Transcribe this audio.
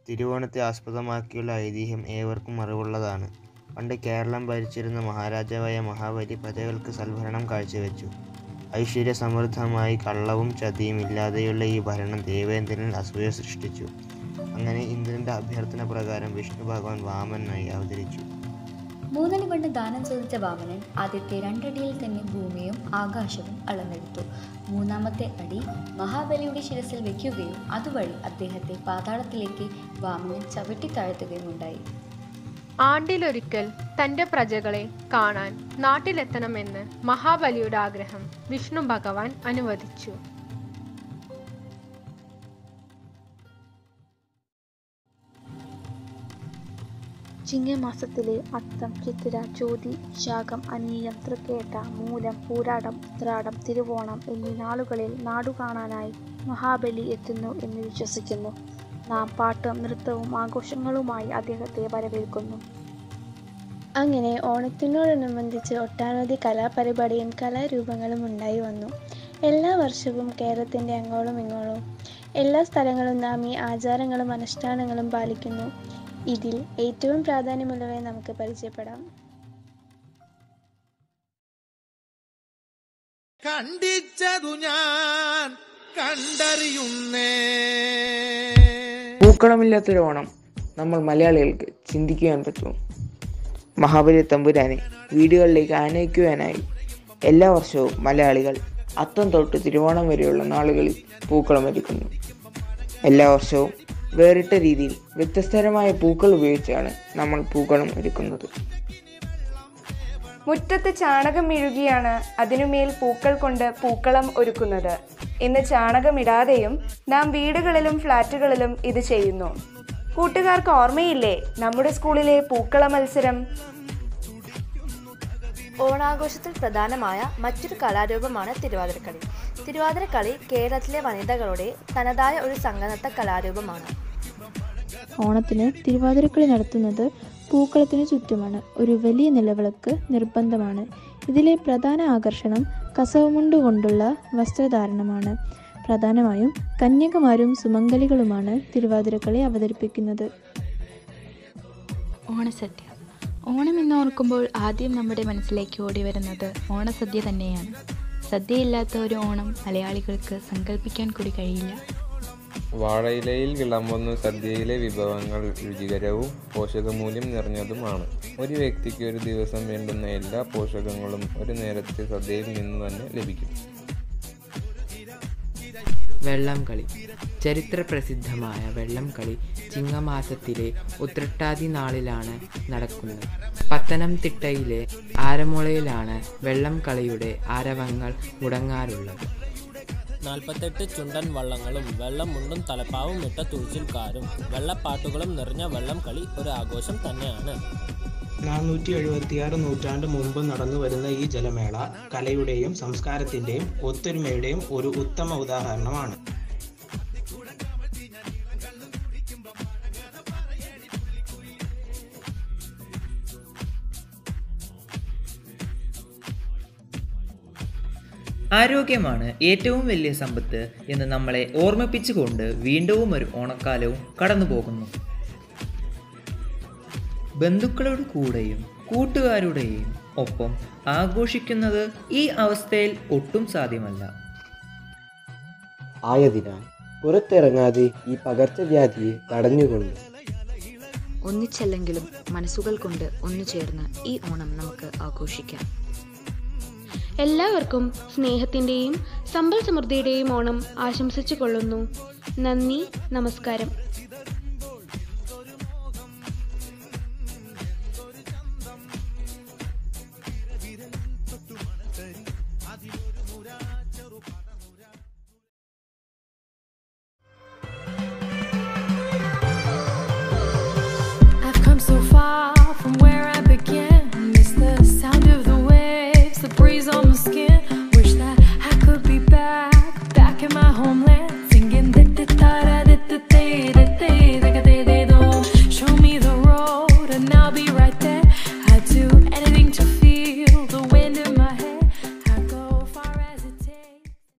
തിരുവോണത്തെ ആസ്പദമാക്കിയുള്ള ഐതിഹ്യം ഏവർക്കും അറിവുള്ളതാണ്. പണ്ട് കേരളം ഭരിച്ചിരുന്ന മഹാരാജാവായ മഹാബലി പ്രജകൾക്ക് സദ്ഭരണം കാഴ്ചവെച്ചു. ഐശ്വര്യസമൃദ്ധമായി കള്ളവും ചതിയും ഇല്ലാതെയുള്ള ഈ ഭരണം ദേവേന്ദ്രനിൽ അസൂയ സൃഷ്ടിച്ചു. അങ്ങനെ ഇന്ദ്രന്റെ അഭ്യർത്ഥന പ്രകാരം വിഷ്ണുഭഗവാൻ വാമനനായി അവതരിച്ചു. മൂന്നടി മണ്ണ് ദാനം ചോദിച്ച വാമനൻ ആദ്യത്തെ രണ്ടടിയിൽ തന്നെ ഭൂമിയും ആകാശവും അളന്നെടുത്തു. മൂന്നാമത്തെ അടി മഹാബലിയുടെ ശിരസിൽ വയ്ക്കുകയും അതുവഴി അദ്ദേഹത്തെ പാതാളത്തിലേക്ക് വാമനൻ ചവിട്ടിത്താഴ്ത്തുകയുമുണ്ടായി. ആണ്ടിലൊരിക്കൽ തന്റെ പ്രജകളെ കാണാൻ നാട്ടിലെത്തണമെന്ന് മഹാബലിയുടെ ആഗ്രഹം വിഷ്ണുഭഗവാൻ അനുവദിച്ചു. ചിങ്ങമാസത്തിലെ അത്തം ചിത്തിര ചോതി വിശാഖം അനിഴം തൃക്കേട്ട മൂലം പൂരാടം ഉത്രാടം തിരുവോണം എന്നീ നാളുകളിൽ നാടുകാണാനായി മഹാബലി എത്തുന്നു എന്ന് വിശ്വസിക്കുന്നു. നാം പാട്ടും നൃത്തവും ആഘോഷങ്ങളുമായി അദ്ദേഹത്തെ വരവേൽക്കുന്നു. അങ്ങനെ ഓണത്തിനോടനുബന്ധിച്ച് ഒട്ടനവധി കലാപരിപാടിയും കലാരൂപങ്ങളും ഉണ്ടായി വന്നു. എല്ലാ വർഷവും കേരളത്തിന്റെ അങ്ങോളം ഇങ്ങോളം എല്ലാ സ്ഥലങ്ങളിലും നാം ഈ ആചാരങ്ങളും അനുഷ്ഠാനങ്ങളും പാലിക്കുന്നു. ഇതിൽ ഏറ്റവും പ്രാധാന്യമുള്ളവയെ നമുക്ക് പരിചയപ്പെടാം. കണ്ടിച്ചതു ഞാൻ കണ്ടറിയുന്നേ പൂക്കളമില്ലാത്തൊരു ഓണം നമ്മൾ മലയാളികൾക്ക് ചിന്തിക്കുവാൻ പറ്റുമോ? മഹാബലി തമ്പുരാനെ വീടുകളിലേക്ക് ആനയിക്കുവാനായി എല്ലാ വർഷവും മലയാളികൾ അത്തം തൊട്ട് തിരുവോണം വരെയുള്ള നാളുകളിൽ പൂക്കളമൊരുക്കുന്നു. എല്ലാ വർഷവും വേറിട്ട രീതിയിൽ വ്യത്യസ്തതരമായ പൂക്കൾ ഉപയോഗിച്ചാണ് നമ്മൾ പൂക്കളം ഒരുക്കുന്നത്. മുറ്റത്ത് ചാണകം മെഴുകിയാണ് അതിനുമേൽ പൂക്കൾ കൊണ്ട് പൂക്കളം ഒരുക്കുന്നത്. ഇന്ന് ചാണകമിടാതെയും നാം വീടുകളിലും ഫ്ളാറ്റുകളിലും ഇത് ചെയ്യുന്നു. കൂട്ടുകാർക്ക് ഓർമ്മയില്ലേ നമ്മുടെ സ്കൂളിലെ പൂക്കള മത്സരം? ഓണാഘോഷത്തിൽ പ്രധാനമായ മറ്റൊരു കലാരൂപമാണ് തിരുവാതിരക്കളി. തിരുവാതിരക്കളി കേരളത്തിലെ വനിതകളുടെ തനതായ ഒരു സംഘനൃത്ത കലാരൂപമാണ്. ഓണത്തിന് തിരുവാതിരക്കളി നടത്തുന്നത് പൂക്കളത്തിനു ചുറ്റുമാണ്. ഒരു വലിയ നിലവിളക്ക് നിർബന്ധമാണ്. ഇതിലെ പ്രധാന ആകർഷണം കസവുമുണ്ട് കൊണ്ടുള്ള വസ്ത്രധാരണമാണ്. പ്രധാനമായും കന്യകമാരും സുമംഗലികളുമാണ് തിരുവാതിരക്കളി അവതരിപ്പിക്കുന്നത്. ഓണസദ്യ ഓണം എന്നോർക്കുമ്പോൾ ആദ്യം നമ്മുടെ മനസ്സിലേക്ക് ഓടിവരുന്നത് ഓണസദ്യ തന്നെയാണ്. സദ്യയില്ലാത്ത ഒരു ഓണം മലയാളികൾക്ക് സങ്കല്പിക്കാൻ കൂടി കഴിയില്ല. വാഴയിലയിൽ വിളമ്പുന്ന സദ്യയിലെ വിഭവങ്ങൾ രുചികരവും പോഷകമൂല്യം നിറഞ്ഞതുമാണ്. ഒരു വ്യക്തിക്ക് ഒരു ദിവസം വേണ്ടുന്ന എല്ലാ പോഷകങ്ങളും ഒരു നേരത്തെ സദ്യയിൽ നിന്ന് തന്നെ ലഭിക്കും. വെള്ളംകളി ചരിത്രപ്രസിദ്ധമായ വെള്ളംകളി ചിങ്ങമാസത്തിലെ ഉത്രട്ടാതി നാളിലാണ് നടക്കുന്നത്. പത്തനംതിട്ടയിലെ ആറന്മുളയിലാണ് വെള്ളംകളിയുടെ ആരവങ്ങൾ മുടങ്ങാറുള്ളത്. നാൽപ്പത്തെട്ട് ചുണ്ടൻ വള്ളങ്ങളും വെള്ളം മുണ്ടും തലപ്പാവും ഇട്ട തുഴച്ചിൽക്കാരും വെള്ളപ്പാട്ടുകളും നിറഞ്ഞ വള്ളംകളി ഒരു ആഘോഷം തന്നെയാണ്. നാനൂറ്റി എഴുപത്തിയാറ് നൂറ്റാണ്ട് മുമ്പ് നടന്നുവരുന്ന ഈ ജലമേള കലയുടെയും സംസ്കാരത്തിന്റെയും ഒത്തൊരുമയുടെയും ഒരു ഉത്തമ ഉദാഹരണമാണ്. ആരോഗ്യമാണ് ഏറ്റവും വലിയ സമ്പത്ത് എന്ന് നമ്മളെ ഓർമ്മിപ്പിച്ചുകൊണ്ട് വീണ്ടും ഒരു ഓണക്കാലവും കടന്നുപോകുന്നു. ബന്ധുക്കളുടെ കൂടെയും കൂട്ടുകാരുടെയും ഒപ്പം ആഘോഷിക്കുന്നത് ഈ അവസ്ഥയിൽ ഒട്ടും സാധ്യമല്ല. ആയതിനാൽ പുറത്തിറങ്ങാതെ ഈ പകർച്ചവ്യാധിയെ തടഞ്ഞുകൊണ്ട് ഒന്നിച്ചല്ലെങ്കിലും മനസ്സുകൾ കൊണ്ട് ഒന്നുചേർന്ന് ഈ ഓണം നമുക്ക് ആഘോഷിക്കാം. എല്ലാവർക്കും സ്നേഹത്തിന്റെയും സമ്പൽ സമൃദ്ധിയുടെയും ഓണം ആശംസിച്ചുകൊള്ളുന്നു. നന്ദി, നമസ്കാരം.